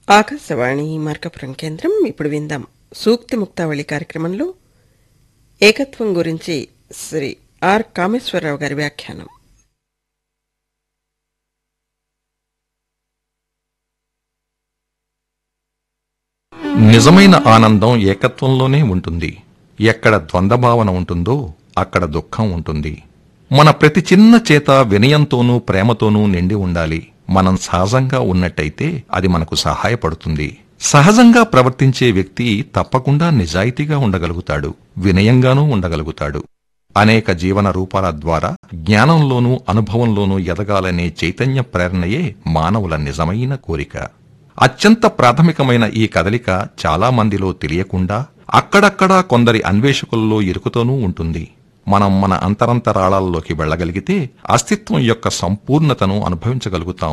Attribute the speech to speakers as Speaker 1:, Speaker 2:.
Speaker 1: ఆకాశవాణి మార్కపురం కేంద్రం ఇప్పుడు విందాం సూక్తి ముక్తావళి కార్యక్రమంలో ఏకత్వం గురించి శ్రీ ఆర్ కామేశ్వరరావు గారి వ్యాఖ్యానం
Speaker 2: నిజమైన ఆనందం ఏకత్వంలోనే ఉంటుంది ఎక్కడ ద్వంద్వభావన ఉంటుందో అక్కడ దుఃఖం ఉంటుంది మన ప్రతి చిన్న చేత వినయంతోనూ ప్రేమతోనూ నిండి ఉండాలి మనం సహజంగా ఉన్నట్టయితే అది మనకు సహాయపడుతుంది సహజంగా ప్రవర్తించే వ్యక్తి తప్పకుండా నిజాయితీగా ఉండగలుగుతాడు వినయంగానూ ఉండగలుగుతాడు అనేక జీవన రూపాల ద్వారా జ్ఞానంలోనూ అనుభవంలోనూ ఎదగాలనే చైతన్య ప్రేరణయే మానవుల నిజమైన కోరిక అత్యంత ప్రాథమికమైన ఈ కదలిక చాలా మందిలో తెలియకుండా అక్కడక్కడా కొందరి అన్వేషకుల్లో ఇరుకుతోనూ ఉంటుంది మనం మన అంతరంతరాళాల్లోకి వెళ్ళగలిగితే అస్తిత్వం యొక్క సంపూర్ణతను అనుభవించగలుగుతాం